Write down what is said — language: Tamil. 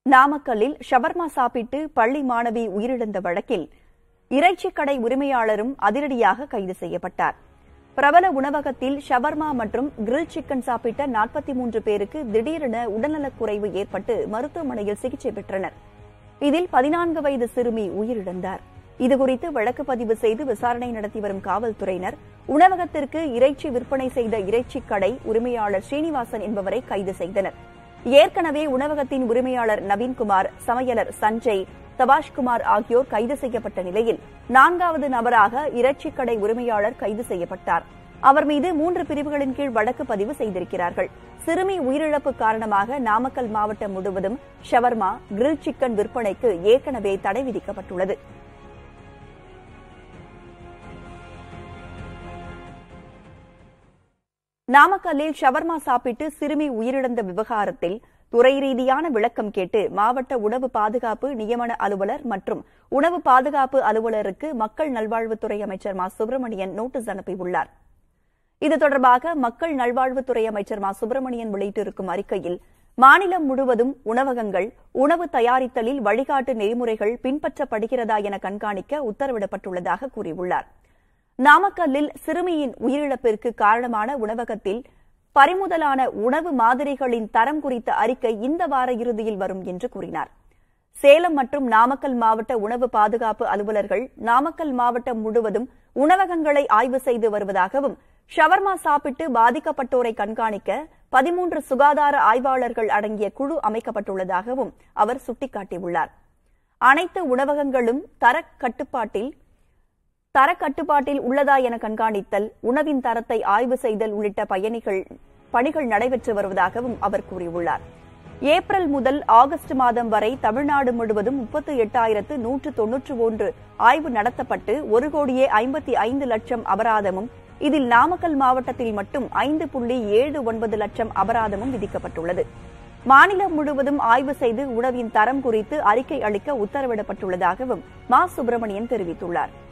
நாமக்கல்லில் ஷவர்மா சாப்பிட்டு பள்ளி மாணவி உயிரிழந்த வழக்கில் இறைச்சிக் கடை உரிமையாளரும் அதிரடியாக கைது செய்யப்பட்டார் பிரபல உணவகத்தில் ஷவர்மா மற்றும் கிரில் சிக்கன் சாப்பிட்ட நாற்பத்தி மூன்று பேருக்கு திடீரென உடல்நலக்குறைவு ஏற்பட்டு மருத்துவமனையில் சிகிச்சை பெற்றனர் இதில் பதினான்கு வயது சிறுமி உயிரிழந்தார் இதுகுறித்து வழக்கு பதிவு செய்து விசாரணை நடத்தி வரும் காவல்துறையினர் உணவகத்திற்கு இறைச்சி விற்பனை செய்த இறைச்சிக் கடை உரிமையாளர் ஸ்ரீனிவாசன் என்பவரை கைது செய்தனர் ஏற்கனவே உணவகத்தின் உரிமையாளர் நவீன்குமார் சமையலர் சஞ்சய் தபாஷ்குமார் ஆகியோர் கைது செய்யப்பட்ட நிலையில் நான்காவது நபராக இறைச்சிக் கடை உரிமையாளர் கைது செய்யப்பட்டார் அவர் மீது மூன்று பிரிவுகளின் கீழ் வழக்கு பதிவு செய்திருக்கிறார்கள் சிறுமி உயிரிழப்பு காரணமாக நாமக்கல் மாவட்டம் முழுவதும் ஷவர்மா கிரில் சிக்கன் விற்பனைக்கு ஏற்கனவே தடை விதிக்கப்பட்டுள்ளது நாமக்கல்லில் ஷவர்மா சாப்பிட்டு சிறுமி உயிரிழந்த விவகாரத்தில் துறை ரீதியான விளக்கம் கேட்டு மாவட்ட உணவு பாதுகாப்பு நியமன அலுவலர் மற்றும் உணவு பாதுகாப்பு அலுவலருக்கு மக்கள் நல்வாழ்வுத்துறை அமைச்சர் மா சுப்பிரமணியன் நோட்டீஸ் அனுப்பியுள்ளார் இது தொடர்பாக மக்கள் நல்வாழ்வுத்துறை அமைச்சர் மா சுப்பிரமணியன் வெளியிட்டிருக்கும் அறிக்கையில் மாநிலம் முழுவதும் உணவகங்கள் உணவு தயாரித்தலில் வழிகாட்டு நெறிமுறைகள் பின்பற்றப்படுகிறதா என கண்காணிக்க உத்தரவிடப்பட்டுள்ளதாக கூறியுள்ளார் நாமக்கல்லில் சிறுமியின் உயிரிழப்பிற்கு காரணமான உணவகத்தில் பறிமுதலான உணவு மாதிரிகளின் தரம் குறித்த அறிக்கை இந்த வார இறுதியில் வரும் என்று கூறினார் சேலம் மற்றும் நாமக்கல் மாவட்ட உணவு பாதுகாப்பு அலுவலர்கள் நாமக்கல் மாவட்டம் முழுவதும் உணவகங்களை ஆய்வு செய்து வருவதாகவும் ஷவர்மா சாப்பிட்டு பாதிக்கப்பட்டோரை கண்காணிக்க பதிமூன்று சுகாதார ஆய்வாளர்கள் அடங்கிய குழு அமைக்கப்பட்டுள்ளதாகவும் அவர் சுட்டிக்காட்டியுள்ளார் அனைத்து உணவகங்களும் தர கட்டுப்பாட்டில் தர கட்டுப்பாட்டில் உள்ளதா என கண்காணித்தல் உணவின் தரத்தை ஆய்வு செய்தல் உள்ளிட்ட பயணிகள் பணிகள் நடைபெற்று வருவதாகவும் அவர் கூறியுள்ளார் ஏப்ரல் முதல் ஆகஸ்ட் மாதம் வரை தமிழ்நாடு முழுவதும் முப்பத்து எட்டாயிரத்து நூற்று தொன்னூற்று ஒன்று ஆய்வு நடத்தப்பட்டு ஒரு கோடியே ஐம்பத்தி ஐந்து லட்சம் அபராதமும் இதில் நாமக்கல் மாவட்டத்தில் மட்டும் ஐந்து புள்ளி ஏழு ஒன்பது லட்சம் அபராதமும் விதிக்கப்பட்டுள்ளது மாநிலம் முழுவதும் ஆய்வு செய்து உணவின் தரம் குறித்து அறிக்கை அளிக்க உத்தரவிடப்பட்டுள்ளதாகவும் மா சுப்பிரமணியன் தெரிவித்துள்ளார்